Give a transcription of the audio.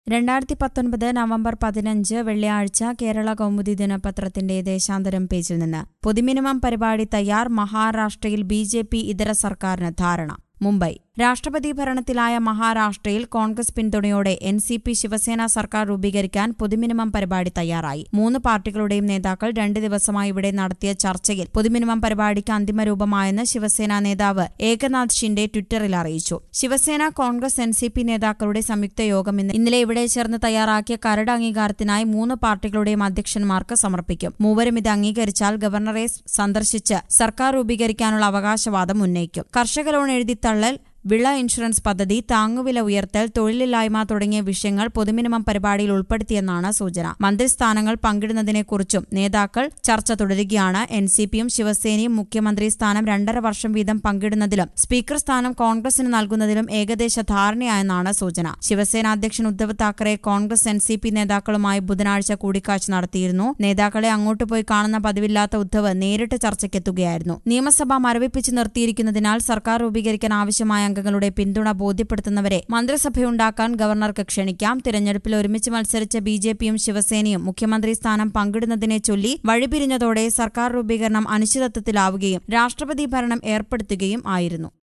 രണ്ടായിരത്തി പത്തൊൻപത് നവംബർ പതിനഞ്ച് വെള്ളിയാഴ്ച കേരള കൗമുദി ദിനപത്രത്തിന്റെ ദേശാന്തരം പേജിൽ നിന്ന് പൊതുമിനിമം പരിപാടി തയ്യാർ മഹാരാഷ്ട്രയിൽ ബി ജെ പി ഇതര സർക്കാരിന് ധാരണ മുംബൈ രാഷ്ട്രപതി ഭരണത്തിലായ മഹാരാഷ്ട്രയിൽ കോൺഗ്രസ് പിന്തുണയോടെ എൻ സി പി ശിവസേന സർക്കാർ രൂപീകരിക്കാൻ പൊതുമിനിമം പരിപാടി തയ്യാറായി മൂന്ന് പാർട്ടികളുടെയും നേതാക്കൾ രണ്ട് ദിവസമായി ഇവിടെ നടത്തിയ ചർച്ചയിൽ പൊതുമിനിമം പരിപാടിക്ക് അന്തിമ രൂപമായെന്ന് ശിവസേന നേതാവ് ഏകനാഥ് ഷിൻഡെ ട്വിറ്ററിൽ അറിയിച്ചു Shiv Sena Congress N C P നേതാക്കളുടെ സംയുക്ത യോഗം ഇന്ന് ഇന്നലെ ഇവിടെ ചേർന്ന് തയ്യാറാക്കിയ കരട് അംഗീകാരത്തിനായി മൂന്ന് പാർട്ടികളുടെയും അധ്യക്ഷന്മാർക്ക് സമർപ്പിക്കും മൂവരും ഇത് അംഗീകരിച്ചാൽ ഗവർണറെ സന്ദർശിച്ച് സർക്കാർ രൂപീകരിക്കാനുള്ള അവകാശവാദം ഉന്നയിക്കും കർഷക ലോൺ എഴുതിത്തള്ളൽ വിള ഇൻഷുറൻസ് പദ്ധതി താങ്ങുവില ഉയർത്തൽ തൊഴിലില്ലായ്മ തുടങ്ങിയ വിഷയങ്ങൾ പൊതുമിനിമം പരിപാടിയിൽ ഉൾപ്പെടുത്തിയെന്നാണ് സൂചന മന്ത്രിസ്ഥാനങ്ങൾ പങ്കിടുന്നതിനെക്കുറിച്ചും നേതാക്കൾ ചർച്ച തുടരുകയാണ് എൻ സി പിയും ശിവസേനയും മുഖ്യമന്ത്രി സ്ഥാനം രണ്ടര വർഷം വീതം പങ്കിടുന്നതിലും സ്പീക്കർ സ്ഥാനം കോൺഗ്രസിന് നൽകുന്നതിലും ഏകദേശ ധാരണയായെന്നാണ് സൂചന ശിവസേന അധ്യക്ഷൻ Uddhav Thackeray Congress N C P നേതാക്കളുമായി ബുധനാഴ്ച കൂടിക്കാഴ്ച നടത്തിയിരുന്നു നേതാക്കളെ അങ്ങോട്ട് പോയി കാണുന്ന പതിവില്ലാത്ത ഉദ്ധവ് നേരിട്ട് ചർച്ചയ്ക്കെത്തുകയായിരുന്നു നിയമസഭ മരവിപ്പിച്ച് നിർത്തിയിരിക്കുന്നതിനാൽ സർക്കാർ രൂപീകരിക്കാൻ ആവശ്യമായ അംഗങ്ങളുടെ പിന്തുണ ബോധ്യപ്പെടുത്തുന്നവരെ മന്ത്രിസഭയുണ്ടാക്കാൻ ഗവർണർക്ക് ക്ഷണിക്കാം തിരഞ്ഞെടുപ്പിൽ ഒരുമിച്ച് മത്സരിച്ച ബി ജെ പിയും ശിവസേനയും മുഖ്യമന്ത്രി സ്ഥാനം പങ്കിടുന്നതിനെ ചൊല്ലി വഴിപിരിഞ്ഞതോടെ സർക്കാർ രൂപീകരണം അനിശ്ചിതത്വത്തിലാവുകയും രാഷ്ട്രപതി ഭരണം ഏർപ്പെടുത്തുകയും ആയിരുന്നു